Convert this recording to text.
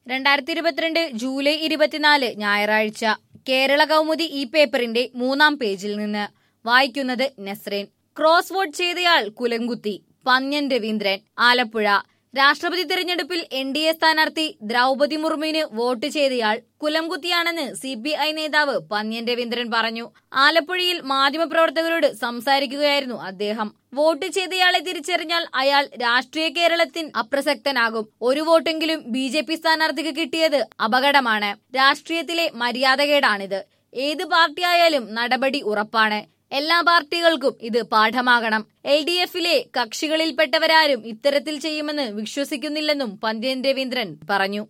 രണ്ടായിരത്തി ഇരുപത്തിരണ്ട് ജൂലൈ ഇരുപത്തിനാല് ഞായറാഴ്ച കേരള കൗമുദി ഈ പേപ്പറിന്റെ മൂന്നാം പേജിൽ നിന്ന് വായിക്കുന്നത് നസ്രീൻ ക്രോസ് വോട്ട് ചെയ്തയാൾ കുലംകുത്തി പന്ന്യൻ രവീന്ദ്രൻ ആലപ്പുഴ രാഷ്ട്രപതി തെരഞ്ഞെടുപ്പിൽ എൻ ഡി എ സ്ഥാനാർത്ഥി ദ്രൗപതി മുർമുവിന് വോട്ട് ചെയ്തയാൾ കുലംകുത്തിയാണെന്ന് സി പി ഐ നേതാവ് പന്ന്യൻ രവീന്ദ്രൻ പറഞ്ഞു ആലപ്പുഴയിൽ മാധ്യമപ്രവർത്തകരോട് സംസാരിക്കുകയായിരുന്നു അദ്ദേഹം വോട്ട് ചെയ്തയാളെ തിരിച്ചറിഞ്ഞാൽ അയാൾ രാഷ്ട്രീയ കേരളത്തിൽ അപ്രസക്തനാകും ഒരു വോട്ടെങ്കിലും ബി ജെ പി സ്ഥാനാർത്ഥിക്ക് കിട്ടിയത് അപകടമാണ് രാഷ്ട്രീയത്തിലെ മര്യാദകേടാണിത് ഏത് പാർട്ടിയായാലും നടപടി ഉറപ്പാണ് എല്ലാ പാർട്ടികൾക്കും ഇത് പാഠമാകണം എൽ ഡി എഫിലെ കക്ഷികളിൽപ്പെട്ടവരാരും ഇത്തരത്തിൽ ചെയ്യുമെന്ന് വിശ്വസിക്കുന്നില്ലെന്നും പന്ത്യൻ രവീന്ദ്രൻ പറഞ്ഞു